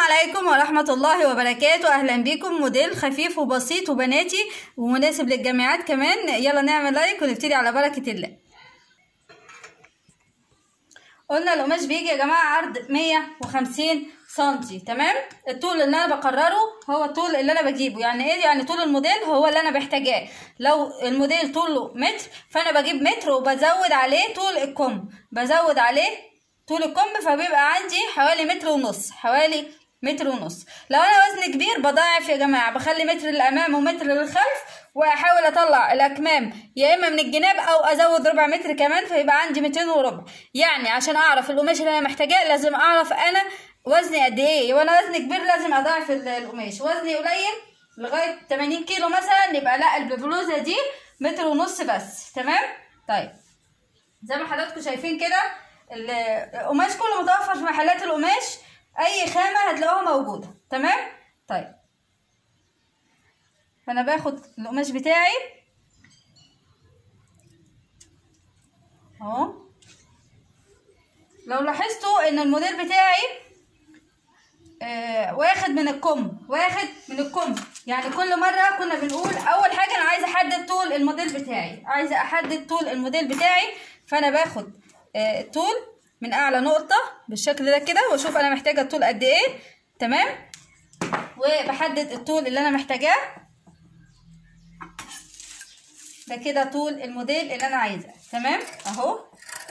عليكم ورحمة الله وبركاته أهلا بكم موديل خفيف وبسيط وبناتي ومناسب للجامعات كمان يلا نعمل لايك ونبتدي على بركة الله قلنا القماش بيجي يا جماعة عرض مية وخمسين سنتي تمام الطول اللي انا بقرره هو الطول اللي انا بجيبه يعني ايه يعني طول الموديل هو اللي انا بحتاجاه لو الموديل طوله متر فانا بجيب متر وبزود عليه طول الكم بزود عليه طول الكم فبيبقى عندي حوالي متر ونص حوالي متر ونص لو انا وزن كبير بضاعف يا جماعه بخلي متر للامام ومتر للخلف واحاول اطلع الاكمام يا اما من الجناب او ازود ربع متر كمان فيبقى عندي 200 وربع يعني عشان اعرف القماش اللي انا محتاجاه لازم اعرف انا وزني قد ايه وانا وزني كبير لازم اضاعف القماش وزني قليل لغايه 80 كيلو مثلا يبقى لا البلوزه دي متر ونص بس تمام طيب زي ما حضراتكم شايفين كده القماش كله متوفر في محلات القماش اي خامه هتلاقوها موجوده تمام طيب فانا باخد القماش بتاعي اهو لو لاحظتوا ان الموديل بتاعي آه واخد من الكم واخد من الكم يعني كل مره كنا بنقول اول حاجه انا عايزه احدد طول الموديل بتاعي عايزه احدد طول الموديل بتاعي فانا باخد آه الطول من اعلى نقطه بالشكل ده كده واشوف انا محتاجه الطول قد ايه تمام وبحدد الطول اللي انا محتاجاه ده كده طول الموديل اللي انا عايزاه تمام اهو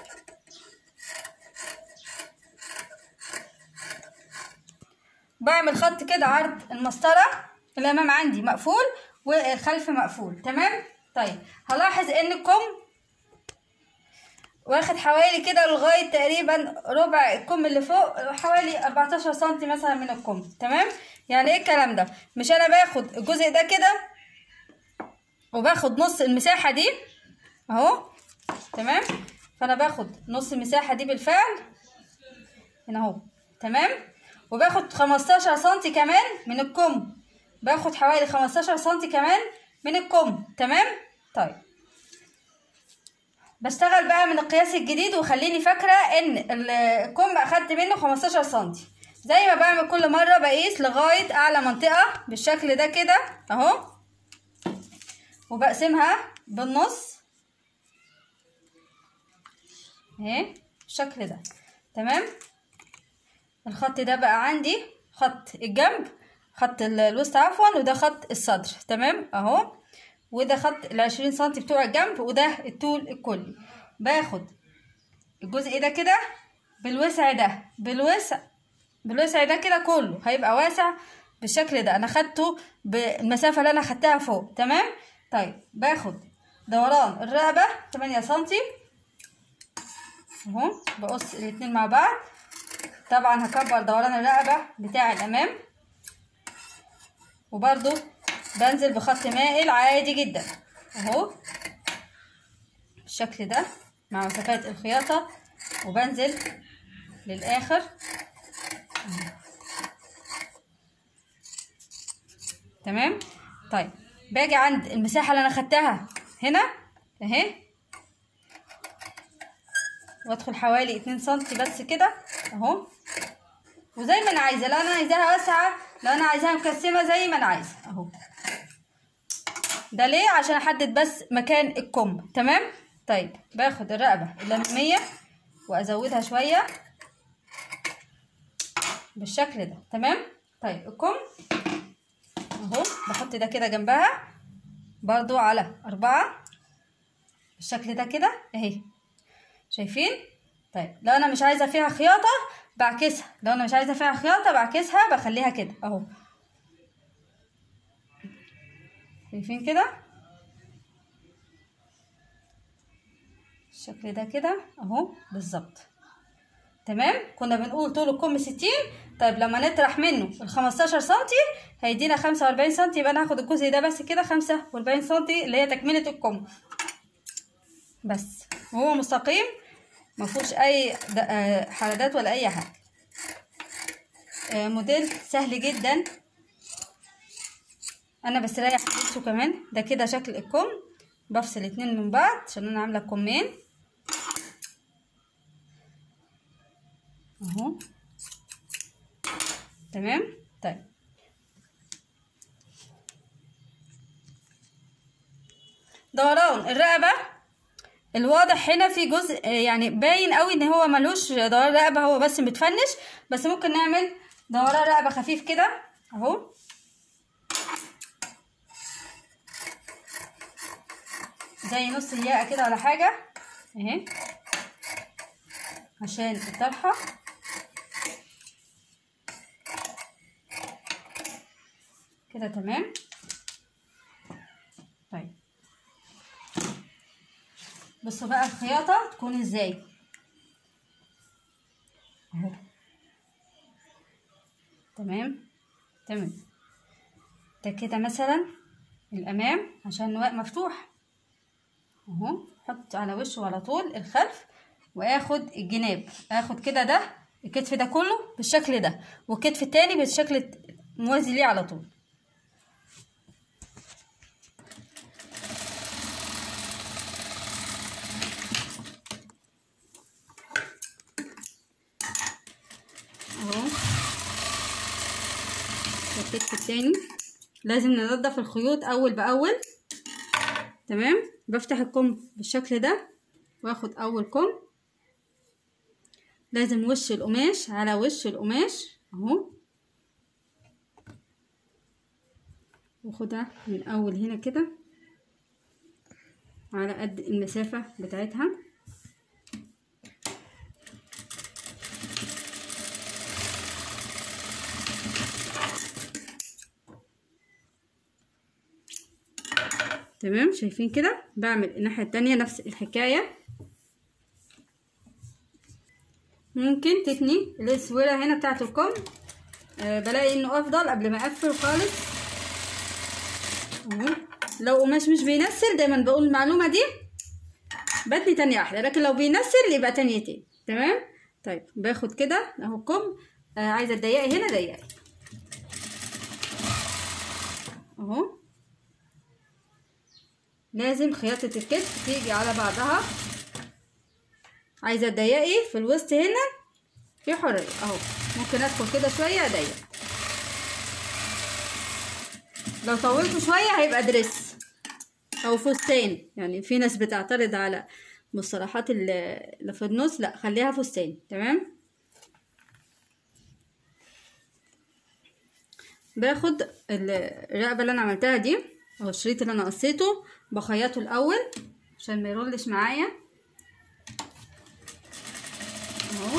بعمل خط كده عرض المسطره الامام عندي مقفول والخلف مقفول تمام طيب هلاحظ ان الكم واخد حوالي كده لغايه تقريبا ربع الكم اللي فوق حوالي 14 سنتي مثلا من الكم تمام يعني ايه الكلام ده مش انا باخد الجزء ده كده وباخد نص المساحه دي اهو تمام فانا باخد نص المساحه دي بالفعل هنا اهو تمام وباخد 15 سنتي كمان من الكم باخد حوالي 15 سنتي كمان من الكم تمام طيب بشتغل بقى من القياس الجديد وخليني فاكرة ان الكم اخدت منه 15 سنتي زي ما بعمل كل مرة بقيس لغاية اعلى منطقة بالشكل ده كده اهو وبقسمها بالنص اهي بالشكل ده تمام الخط ده بقى عندي خط الجنب خط الوسط عفوا وده خط الصدر تمام اهو وده خط العشرين سنتي بتوع الجنب وده الطول الكلي باخد الجزء ده كده بالوسع ده بالوسع بالوسع ده كده كله هيبقى واسع بالشكل ده انا خدته بالمسافة اللي انا خدتها فوق تمام طيب باخد دوران الرقبة تمانية سنتي اهو بقص الاتنين مع بعض طبعا هكبر دوران الرقبة بتاع الامام وبرضو بنزل بخط مائل عادي جدا اهو بالشكل ده مع مسافات الخياطة وبنزل للآخر تمام طيب باجي عند المساحة اللي أنا خدتها هنا اهي وادخل حوالي اتنين سنتي بس كده اهو وزي ما انا عايزه لو انا عايزاها واسعه لو انا عايزاها مكسمه زي ما انا عايزه اهو ده ليه عشان احدد بس مكان الكم تمام طيب باخد الرقبه الاماميه وازودها شويه بالشكل ده تمام طيب الكم اهو بحط ده كده جنبها برضو على أربعة بالشكل ده كده اهي شايفين طيب لو انا مش عايزه فيها خياطه بعكسها لو انا مش عايزه فيها خياطه بعكسها بخليها كده اهو شايفين كده الشكل ده كده اهو بالظبط تمام كنا بنقول طول الكم ستين طيب لما نطرح منه الخمستاشر سنتي هيدينا خمسة وأربعين سنتي يبقى أنا هاخد الجزء ده بس كده خمسة وأربعين سنتي اللي هي تكملة الكم بس وهو مستقيم مفهوش أي حردات ولا أي حاجة موديل سهل جدا انا بستريح لبسه كمان ده كده شكل الكم بفصل اتنين من بعض عشان انا عامله كمين اهو تمام طيب دوران الرقبة الواضح هنا في جزء آه، يعني باين قوي ان هو ملوش دوران رقبة هو بس متفنش بس ممكن نعمل دوران رقبة خفيف كده اهو زي نص الياقة كده ولا حاجة اهي عشان الطرحة كده تمام طيب بصوا بقى الخياطة تكون ازاي اهو تمام تمام ده كده مثلا الامام عشان النواق مفتوح اهو احط على وشه على طول الخلف واخد الجناب اخد كده ده الكتف ده كله بالشكل ده والكتف التاني بالشكل موازي ليه على طول اهو الكتف التاني لازم ننضف الخيوط اول باول تمام بفتح الكم بالشكل ده واخد اول كم لازم وش القماش على وش القماش اهو واخدها من اول هنا كده على قد المسافة بتاعتها تمام شايفين كده بعمل الناحية التانية نفس الحكاية ممكن تتني الاسورة هنا بتاعت الكم أه بلاقي انه افضل قبل ما اقفل خالص اهو لو قماش مش بينسل دايما بقول المعلومة دي بتني تانية واحدة لكن لو بينسل يبقى تانيتين تمام طيب باخد كده اهو الكم آه عايزة تضيقي هنا ضيقي اهو لازم خياطة الكتف تيجي على بعضها عايزة تضيقي في الوسط هنا في حرية اهو ممكن ادخل كده شوية اضيق لو طولته شوية هيبقى دريس او فستان يعني في ناس بتعترض على مصطلحات اللي في النص لا خليها فستان تمام باخد الرقبة اللي انا عملتها دي او الشريط اللي انا قصيته بخيطه الاول عشان ما يرولش معايا اهو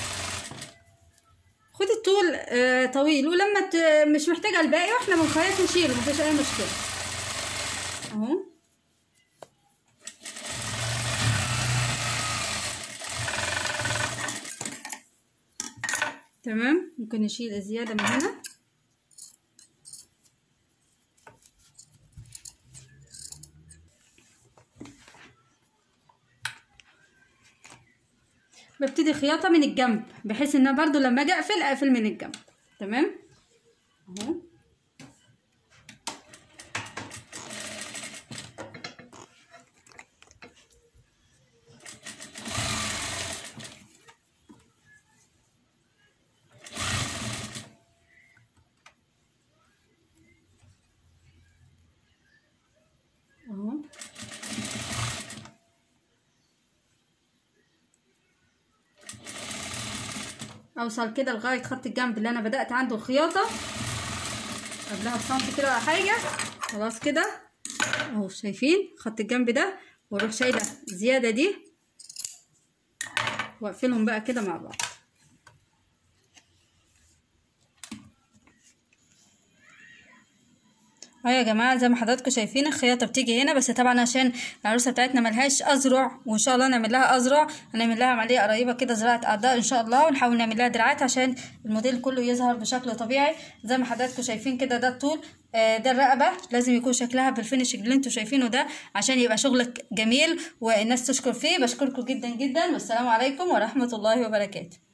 خد الطول آه طويل ولما ت... مش محتاجه الباقي واحنا بنخيط نشيله مفيش اي مشكله اهو تمام ممكن نشيل الزياده من هنا ببتدي خياطه من الجنب بحيث ان برضو لما اجي اقفل اقفل من الجنب تمام اهو اهو اوصل كده لغايه خط الجنب اللي انا بدات عنده الخياطه قبلها بسنتي كده ولا حاجه خلاص كده اهو شايفين خط الجنب ده واروح شايله الزياده دي واقفلهم بقى كده مع بعض اهو يا جماعه زي ما حضراتكم شايفين الخياطه بتيجي هنا بس طبعا عشان العروسه بتاعتنا ملهاش اذرع وان شاء الله نعمل لها اذرع هنعمل لها عمليه قريبه كده زراعه اعضاء ان شاء الله ونحاول نعمل لها دراعات عشان الموديل كله يظهر بشكل طبيعي زي ما حضراتكم شايفين كده ده الطول آه ده الرقبه لازم يكون شكلها بالفينش اللي انتوا شايفينه ده عشان يبقى شغلك جميل والناس تشكر فيه بشكركم جدا جدا والسلام عليكم ورحمه الله وبركاته